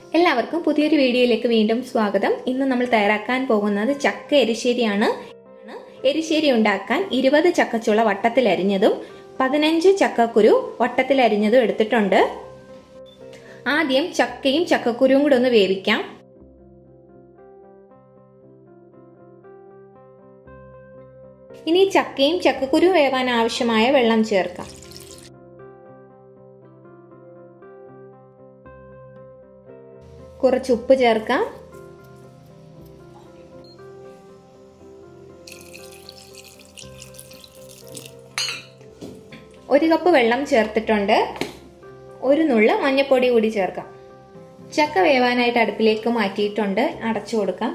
എല്ലാവർക്കും പുതിയൊരു വീഡിയോയിലേക്ക് വീണ്ടും സ്വാഗതം ഇന്ന് നമ്മൾ തയ്യാറാക്കാൻ പോകുന്നത് ചക്ക എരിശ്ശേരിയാണ് എരിശ്ശേരി ഉണ്ടാക്കാൻ ഇരുപത് ചക്കച്ചുള വട്ടത്തിലരിഞ്ഞതും പതിനഞ്ച് ചക്കക്കുരു വട്ടത്തിലരിഞ്ഞതും എടുത്തിട്ടുണ്ട് ആദ്യം ചക്കയും ചക്കക്കുരുവും കൂടെ ഒന്ന് വേവിക്കാം ഇനി ചക്കയും ചക്കക്കുരു വേവാൻ ആവശ്യമായ വെള്ളം ചേർക്കാം കുറച്ച് ഉപ്പ് ചേർക്കാം ഒരു കപ്പ് വെള്ളം ചേർത്തിട്ടുണ്ട് ഒരു നുള്ള മഞ്ഞപ്പൊടി കൂടി ചേർക്കാം ചക്ക വേവാനായിട്ട് അടുപ്പിലേക്ക് മാറ്റിയിട്ടുണ്ട് അടച്ചു കൊടുക്കാം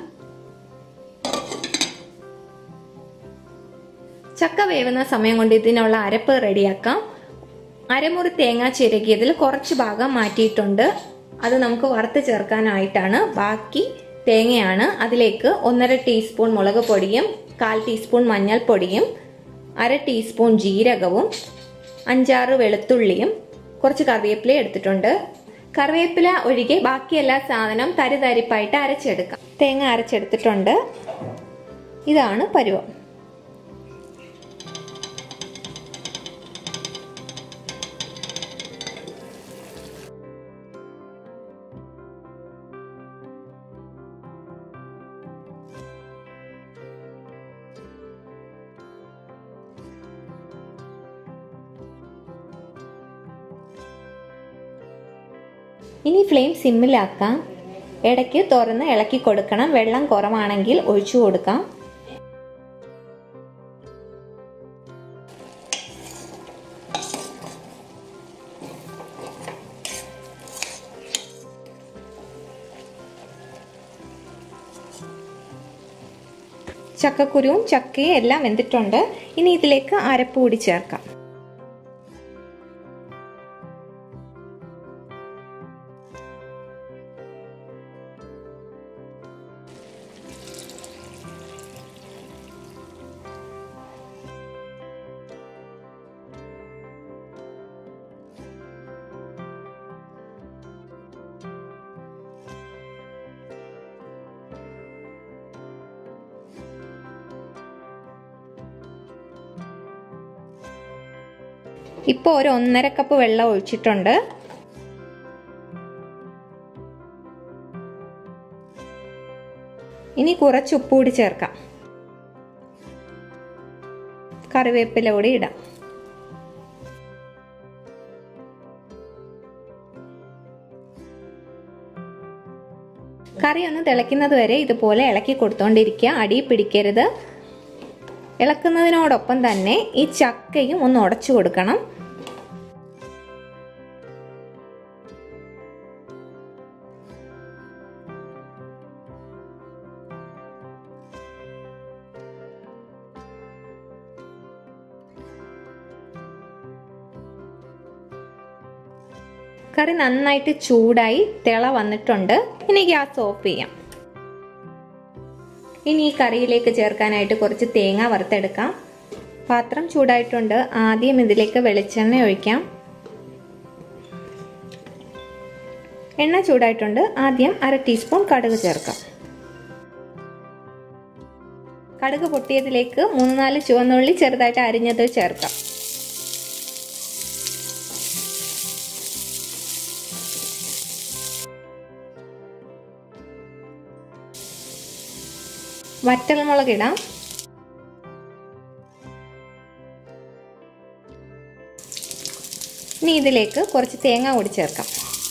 ചക്ക വേവുന്ന സമയം കൊണ്ട് ഇതിനുള്ള അരപ്പ് റെഡിയാക്കാം അരമുറി തേങ്ങ ചിരകിയതിൽ കുറച്ച് ഭാഗം മാറ്റിയിട്ടുണ്ട് അത് നമുക്ക് വറുത്ത് ചേർക്കാനായിട്ടാണ് ബാക്കി തേങ്ങയാണ് അതിലേക്ക് ഒന്നര ടീസ്പൂൺ മുളക് പൊടിയും കാൽ ടീസ്പൂൺ മഞ്ഞൾപ്പൊടിയും അര ടീസ്പൂൺ ജീരകവും അഞ്ചാറ് വെളുത്തുള്ളിയും കുറച്ച് കറിവേപ്പില എടുത്തിട്ടുണ്ട് കറിവേപ്പില ഒഴികെ ബാക്കി എല്ലാ സാധനം തരിതരിപ്പായിട്ട് അരച്ചെടുക്കാം തേങ്ങ അരച്ചെടുത്തിട്ടുണ്ട് ഇതാണ് പരുവം ഇനി ഫ്ലെയിം സിമ്മിലാക്കാം ഇടയ്ക്ക് തുറന്ന് ഇളക്കി കൊടുക്കണം വെള്ളം കുറവാണെങ്കിൽ ഒഴിച്ചു കൊടുക്കാം ചക്കക്കുരുവും ചക്കയും എല്ലാം വെന്തിട്ടുണ്ട് ഇനി ഇതിലേക്ക് അരപ്പ് കൂടി ചേർക്കാം ഇപ്പോൾ ഒരു ഒന്നര കപ്പ് വെള്ളം ഒഴിച്ചിട്ടുണ്ട് ഇനി കുറച്ച് ഉപ്പ് കൂടി ചേർക്കാം കറിവേപ്പില കൂടി ഇടാം കറി ഒന്ന് തിളയ്ക്കുന്നത് വരെ ഇതുപോലെ ഇളക്കി കൊടുത്തോണ്ടിരിക്കുക അടി പിടിക്കരുത് ഇളക്കുന്നതിനോടൊപ്പം തന്നെ ഈ ചക്കയും ഒന്ന് ഉടച്ചു കൊടുക്കണം കറി നന്നായിട്ട് ചൂടായി തിള വന്നിട്ടുണ്ട് ഇനി ഗ്യാസ് ഓഫ് ചെയ്യാം ഇനി ഈ കറിയിലേക്ക് ചേർക്കാനായിട്ട് കുറച്ച് തേങ്ങ വറുത്തെടുക്കാം പാത്രം ചൂടായിട്ടുണ്ട് ആദ്യം ഇതിലേക്ക് വെളിച്ചെണ്ണ ഒഴിക്കാം എണ്ണ ചൂടായിട്ടുണ്ട് ആദ്യം അര ടീസ്പൂൺ കടുക് ചേർക്കാം കടുക് പൊട്ടിയതിലേക്ക് മൂന്ന് നാല് ചുവന്നുള്ളി ചെറുതായിട്ട് അരിഞ്ഞത് ചേർക്കാം വറ്റൽമുളക് ഇടാം ഇനി ഇതിലേക്ക് കുറച്ച് തേങ്ങ കൂടി ചേർക്കാം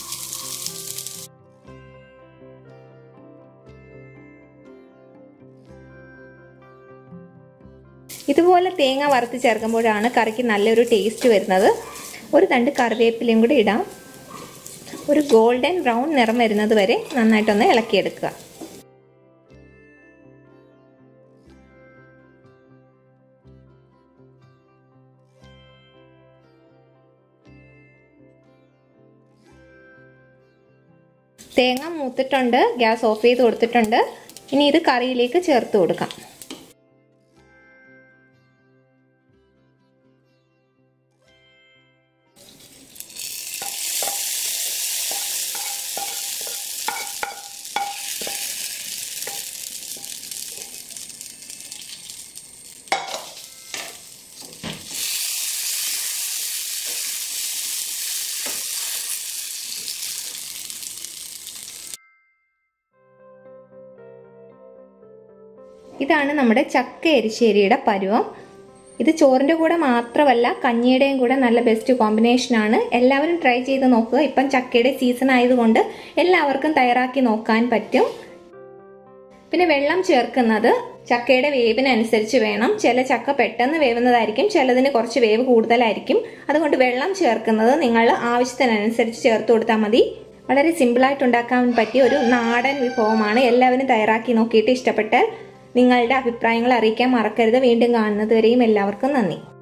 ഇതുപോലെ തേങ്ങ വറുത്ത് ചേർക്കുമ്പോഴാണ് കറിക്ക് നല്ലൊരു ടേസ്റ്റ് വരുന്നത് ഒരു തണ്ട് കറിവേപ്പിലയും കൂടി ഇടാം ഒരു ഗോൾഡൻ ബ്രൗൺ നിറം വരുന്നത് വരെ നന്നായിട്ടൊന്ന് ഇളക്കിയെടുക്കുക തേങ്ങ മൂത്തിട്ടുണ്ട് ഗ്യാസ് ഓഫ് ചെയ്ത് കൊടുത്തിട്ടുണ്ട് ഇനി ഇത് കറിയിലേക്ക് ചേർത്ത് കൊടുക്കാം ഇതാണ് നമ്മുടെ ചക്ക എരിശ്ശേരിയുടെ പരുവം ഇത് ചോറിൻ്റെ കൂടെ മാത്രമല്ല കഞ്ഞിയുടെയും കൂടെ നല്ല ബെസ്റ്റ് കോമ്പിനേഷനാണ് എല്ലാവരും ട്രൈ ചെയ്ത് നോക്കുക ഇപ്പം ചക്കയുടെ സീസൺ ആയതുകൊണ്ട് എല്ലാവർക്കും തയ്യാറാക്കി നോക്കാൻ പറ്റും പിന്നെ വെള്ളം ചേർക്കുന്നത് ചക്കയുടെ വേവിനനുസരിച്ച് വേണം ചില ചക്ക പെട്ടെന്ന് വേവുന്നതായിരിക്കും ചിലതിന് കുറച്ച് വേവ് കൂടുതലായിരിക്കും അതുകൊണ്ട് വെള്ളം ചേർക്കുന്നത് നിങ്ങൾ ആവശ്യത്തിനനുസരിച്ച് ചേർത്ത് കൊടുത്താൽ മതി വളരെ സിമ്പിളായിട്ട് ഉണ്ടാക്കാൻ പറ്റിയ ഒരു നാടൻ വിഭവമാണ് എല്ലാവരും തയ്യാറാക്കി നോക്കിയിട്ട് ഇഷ്ടപ്പെട്ടാൽ നിങ്ങളുടെ അഭിപ്രായങ്ങൾ അറിയിക്കാൻ മറക്കരുത് വീണ്ടും കാണുന്നത് വരെയും എല്ലാവർക്കും നന്ദി